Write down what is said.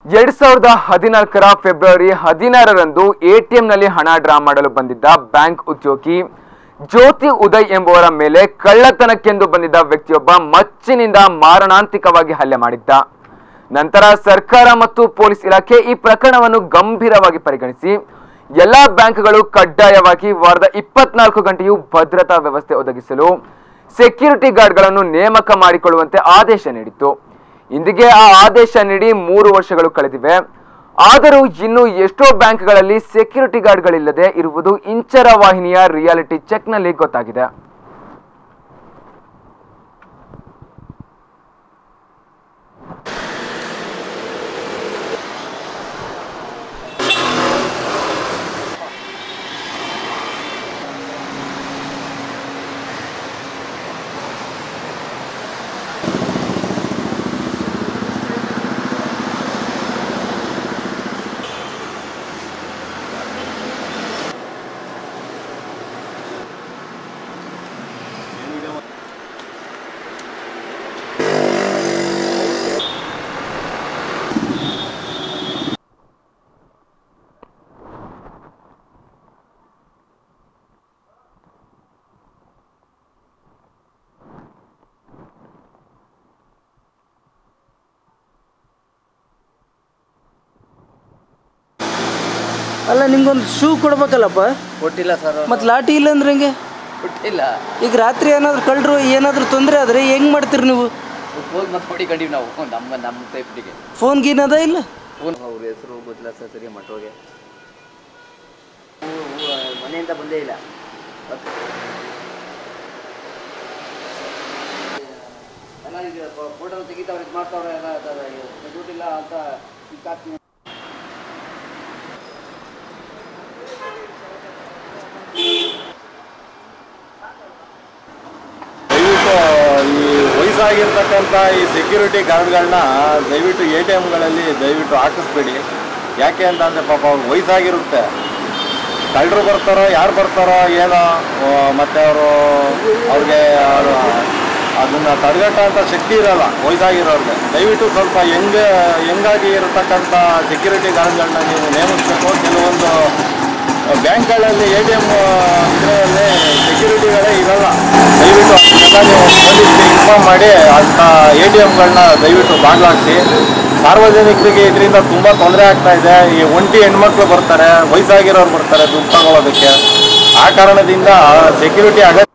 ಎರಡ್ ಸಾವಿರದ ಹದಿನಾಲ್ಕರ ಫೆಬ್ರವರಿ ಹದಿನಾರರಂದು ಎಟಿಎಂನಲ್ಲಿ ಹಣ ಡ್ರಾ ಮಾಡಲು ಬಂದಿದ್ದ ಬ್ಯಾಂಕ್ ಉದ್ಯೋಗಿ ಜ್ಯೋತಿ ಉದಯ್ ಎಂಬುವರ ಮೇಲೆ ಕಳ್ಳತನಕ್ಕೆಂದು ಬಂದಿದ್ದ ವ್ಯಕ್ತಿಯೊಬ್ಬ ಮಚ್ಚಿನಿಂದ ಮಾರಣಾಂತಿಕವಾಗಿ ಹಲ್ಲೆ ಮಾಡಿದ್ದ ನಂತರ ಸರ್ಕಾರ ಮತ್ತು ಪೊಲೀಸ್ ಇಲಾಖೆ ಈ ಪ್ರಕರಣವನ್ನು ಗಂಭೀರವಾಗಿ ಪರಿಗಣಿಸಿ ಎಲ್ಲಾ ಬ್ಯಾಂಕ್ಗಳು ಕಡ್ಡಾಯವಾಗಿ ವಾರದ ಇಪ್ಪತ್ನಾಲ್ಕು ಗಂಟೆಯೂ ಭದ್ರತಾ ವ್ಯವಸ್ಥೆ ಒದಗಿಸಲು ಸೆಕ್ಯೂರಿಟಿ ಗಾರ್ಡ್ಗಳನ್ನು ನೇಮಕ ಮಾಡಿಕೊಳ್ಳುವಂತೆ ಆದೇಶ ನೀಡಿತ್ತು ಇಂದಿಗೆ ಆ ಆದೇಶ ನೀಡಿ ಮೂರು ವರ್ಷಗಳು ಕಳೆದಿವೆ ಆದರೂ ಇನ್ನು ಎಷ್ಟೋ ಬ್ಯಾಂಕ್ಗಳಲ್ಲಿ ಸೆಕ್ಯೂರಿಟಿ ಗಾರ್ಡ್ಗಳಿಲ್ಲದೆ ಇರುವುದು ಇಂಚರ ವಾಹಿನಿಯ ರಿಯಾಲಿಟಿ ಚೆಕ್ನಲ್ಲಿ ಗೊತ್ತಾಗಿದೆ ಅಲ್ಲ ನಿಮ್ಗೊಂದು ಶೂ ಕೊಡ್ಬೇಕಲ್ಲಪ್ಪ ಕೊಟ್ಟಿಲ್ಲ ಸರ್ ಮತ್ತು ಲಾಟಿ ಇಲ್ಲ ಅಂದ್ರೆ ಹೆಂಗೆ ಕೊಟ್ಟಿಲ್ಲ ಈಗ ರಾತ್ರಿ ಏನಾದ್ರು ಕಳ್ಳರು ಏನಾದರೂ ತೊಂದರೆ ಆದರೆ ಹೆಂಗೆ ಮಾಡ್ತೀರಿ ನೀವು ಫೋನ್ ಮತ್ತೆ ಹೊಡಿಕೊಂಡಿವಿ ನಾವು ನಮ್ಮ ನಮ್ಮ ಟೈಪ್ಗೆ ಫೋನ್ ಗೀನ್ ಅದ ಇಲ್ಲ ಫೋನ್ ಅವ್ರ ಹೆಸರು ಗೊತ್ತಿಲ್ಲ ಸರ್ ಸರಿ ಮಟ್ಟೋಗೆ ಮನೆಯಿಂದ ಬಂದೇ ಇಲ್ಲ ಎಲ್ಲ ಇದು ಫೋಟೋ ತೆಗಿತಾವ್ರೆ ಇದು ಮಾಡ್ತಾವ್ರೆ ಎಲ್ಲ ದುಡ್ಡಿಲ್ಲ ಅಂತ ಸಿಕ್ಕಾಕ್ತೀನಿ ದಯವಿಟ್ಟು ಈ ವಯಸ್ಸಾಗಿರ್ತಕ್ಕಂಥ ಈ ಸೆಕ್ಯೂರಿಟಿ ಗಾರ್ಡ್ಗಳನ್ನ ದಯವಿಟ್ಟು ಎ ಟಿ ಎಮ್ಗಳಲ್ಲಿ ದಯವಿಟ್ಟು ಹಾಕಿಸ್ಬೇಡಿ ಯಾಕೆ ಅಂತಂದರೆ ಪಾಪ ಅವ್ರು ವಯಸ್ಸಾಗಿರುತ್ತೆ ಕಳ್ಳರು ಬರ್ತಾರೋ ಯಾರು ಬರ್ತಾರೋ ಏನೋ ಆ, ಮತ್ತೆ ಅವರು ಅವ್ರಿಗೆ ಅವ್ರು ಅದನ್ನು ತಡೆಗಟ್ಟೋಂಥ ಶಕ್ತಿ ಇರಲ್ಲ ವಯಸ್ಸಾಗಿರೋರಿಗೆ ದಯವಿಟ್ಟು ಸ್ವಲ್ಪ ಹೆಂಗ ಹೆಂಗಾಗಿ ಇರತಕ್ಕಂಥ ಸೆಕ್ಯೂರಿಟಿ ಗಾರ್ಡ್ಗಳನ್ನ ನೀವು ನೇಮಿಸಬೇಕು ಕೆಲವೊಂದು ಬ್ಯಾಂಕ್ಗಳಲ್ಲಿ ಎ ಟಿ ಎಮ್ ಇದರಲ್ಲಿ ಸೆಕ್ಯೂರಿಟಿಗಳೇ ಇರಲ್ಲ ದಯವಿಟ್ಟು ಅದನ್ನೆಲ್ಲ ನೀವು ಪೊಲೀಸ್ಗೆ ಇನ್ಫಾರ್ಮ್ ಮಾಡಿ ಅಂಥ ಎ ಟಿ ಎಮ್ಗಳನ್ನ ದಯವಿಟ್ಟು ಬಾಗ್ಲಾಕ್ಸಿ ಸಾರ್ವಜನಿಕರಿಗೆ ಇದರಿಂದ ತುಂಬ ತೊಂದರೆ ಆಗ್ತಾ ಇದೆ ಈ ಒಂಟಿ ಹೆಣ್ಮಕ್ಳು ಬರ್ತಾರೆ ವಯಸ್ಸಾಗಿರೋರು ಬರ್ತಾರೆ ದುಡ್ಡು ತಗೊಳ್ಳೋದಕ್ಕೆ ಆ ಕಾರಣದಿಂದ ಸೆಕ್ಯೂರಿಟಿ ಅಗತ್ಯ